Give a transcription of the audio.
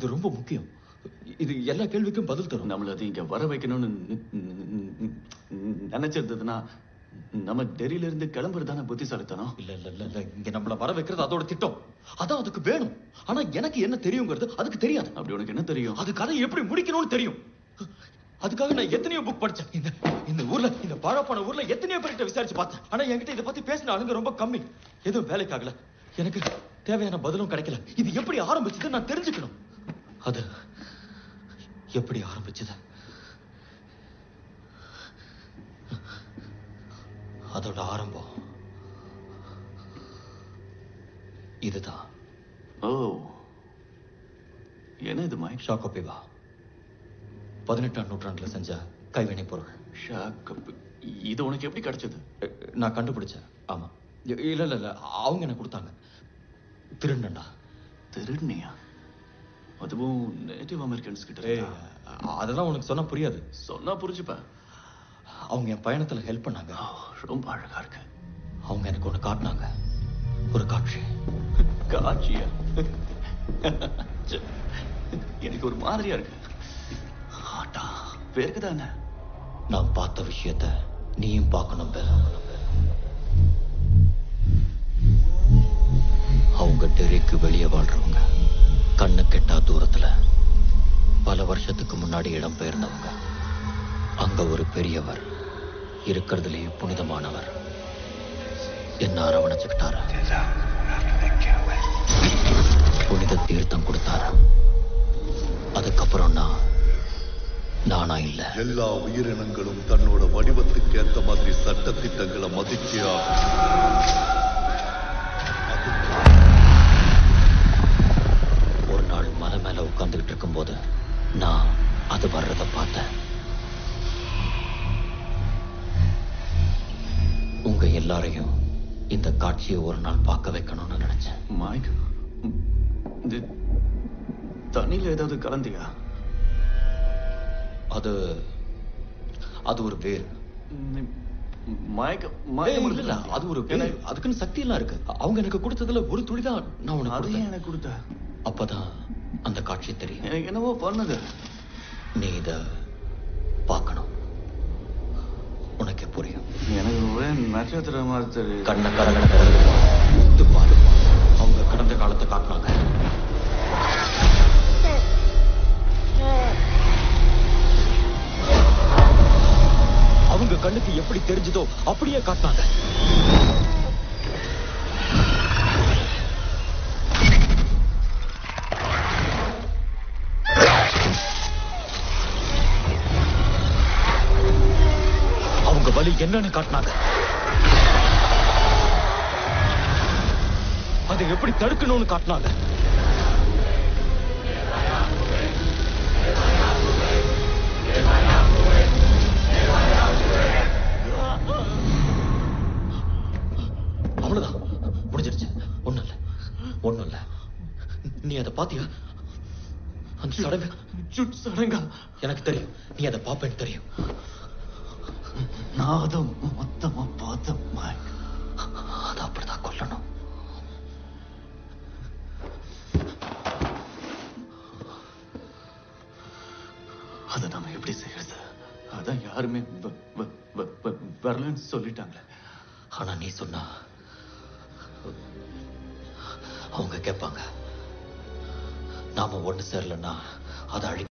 இது ரொம்ப முக்கியம் இது எல்லா கேள்விக்கும் பதில் தரும் நம்மள அது இங்க வர வைக்கணும்னு நி- நி- நி- நினைச்சிருந்ததுன்னா நம்ம டெல்லியில இருந்து கிளம்புறது தானே புத்திசாலித்தனம் இல்ல இல்ல இல்ல இல்ல இங்க நம்மள வர வைக்கிறது அதோட திட்டம் அதான் அதுக்கு வேணும் ஆனா எனக்கு என்ன தெரியுங்கிறது அதுக்கு தெரியாது அப்படி உனக்கு என்ன தெரியும் அது கதை எப்படி முடிக்கணும்னு தெரியும் அதுக்காக நான் எத்தனையோ புக் படிச்சேன் இந்த இந்த ஊர்ல இந்த பழப்பான ஊர்ல எத்தனையோ பேர்கிட்ட விசாரிச்சு பார்த்தேன் ஆனா என்கிட்ட இதை பத்தி பேசின ஆளுங்க ரொம்ப கம்மி எதுவும் வேலைக்கு ஆகல எனக்கு தேவையான பதிலும் கிடைக்கல இது எப்படி ஆரம்பிச்சது நான் தெரிஞ்சுக்கணும் அது எப்படி ஆரம்பிச்சது அதோட ஆரம்பம் இதுதான் ஓ என்ன இது மைக் ஷாக்கோபிவா பதினெட்டாம் நூற்றாண்டுல செஞ்ச கைவினை பொருள் ஷாக் இது உனக்கு எப்படி கிடைச்சது அஹ், நான் கண்டுபிடிச்சேன் ஆமா இ- இல்ல இல்ல இல்ல அவங்க எனக்கு கொடுத்தாங்க திருடண்டா திருடுனியா அதுவும் நேட்டிவ் அமெரிக்கன்ஸ் கிட்ட ஏய் இருந்தா? அ- அதெல்லாம் உனக்கு சொன்னா புரியாது சொன்னா புரிஞ்சுப்பேன் அவங்க என் பயணத்துல ஹெல்ப் பண்ணாங்க ஓ, ரொம்ப அழகா இருக்கு அவங்க எனக்கு ஒண்ணு காட்டினாங்க ஒரு காட்சி காட்சியா ச்சே, எனக்கு ஒரு மாதிரியா இருக்கு ஆட்டா பேருக்கு தானே நான் பார்த்த விஷயத்த நீயும் பார்க்கணும் பெல் அவங்க டெரிக்கு வெளியே வாழ்றவங்க கண்ணு கெட்டா தூரத்துல பல வருஷத்துக்கு முன்னாடி இடம் பெயர்ந்தவங்க அங்க ஒரு பெரியவர் இருக்கிறதுலேயே புனிதமானவர் என்ன அரவணைச்சுக்கிட்டாரு புனித தீர்த்தம் கொடுத்தாரு அதுக்கப்புறம் நான் நானா இல்லை எல்லா உயிரினங்களும் தன்னோட வடிவத்துக்கு ஏத்த மாதிரி சட்ட திட்டங்களை மதிக்கே ஆகும் ஒரு நாள் மலை மேல உட்கார்ந்துகிட்டு இருக்கும்போது நான் அது வர்றத பார்த்தேன் உங்க எல்லாரையும் இந்த காட்சியை ஒரு நாள் பார்க்க வைக்கணும்னு நினைச்சேன் மைக் ம், இது தண்ணியில ஏதாவது கலந்தியா அது அது ஒரு வேர் ம், மயக்க ஏய், மயக்கம் இல்ல, இல்ல, அது ஒரு வேர் எனக்கு- அதுக்குன்னு சக்தி எல்லாம் இருக்கு அவங்க எனக்கு கொடுத்ததுல ஒரு துளி தான் நான் உனக்கு அதையும் கொடுத்தேன் எனக்கு கொடுத்த அப்பதான் அந்த காட்சி தெரியும் எனக்கு என்னவோ பண்ணுது நீ இத பார்க்கணும் உனக்கு புரியும் எனக்கு ஒரே நட்சத்திரமா தெரியுது கண்ண கரகன கரகன பாரு அவங்க கடந்த காலத்தை காட்டினாங்க அவங்க கண்ணுக்கு எப்படி தெரிஞ்சதோ அப்படியே காட்டினாங்க அவங்க வலி என்னன்னு காட்டினாங்க அதை எப்படி தடுக்கணும்னு காட்டினாங்க அவ்வளவுதான் முடிஞ்சிருச்சு ஒண்ணும் இல்ல ஒண்ணும் இல்ல நீ அதை பாத்தியா அந்த சடங்கு சுட் சடங்கா எனக்கு தெரியும் நீ அதை பாப்பேன்னு தெரியும் நான் அதை மொத்தமா பார்த்தேன் மைக் அதை அப்படிதான் கொல்லணும் அதை நாம எப்படி செய்யறது அதான் யாருமே வ- வ- வ- வ- வரலன்னு சொல்லிட்டாங்களே ஆனா நீ சொன்னா அவங்க கேட்பாங்க நாம ஒண்ணு சேரலன்னா அதை அழி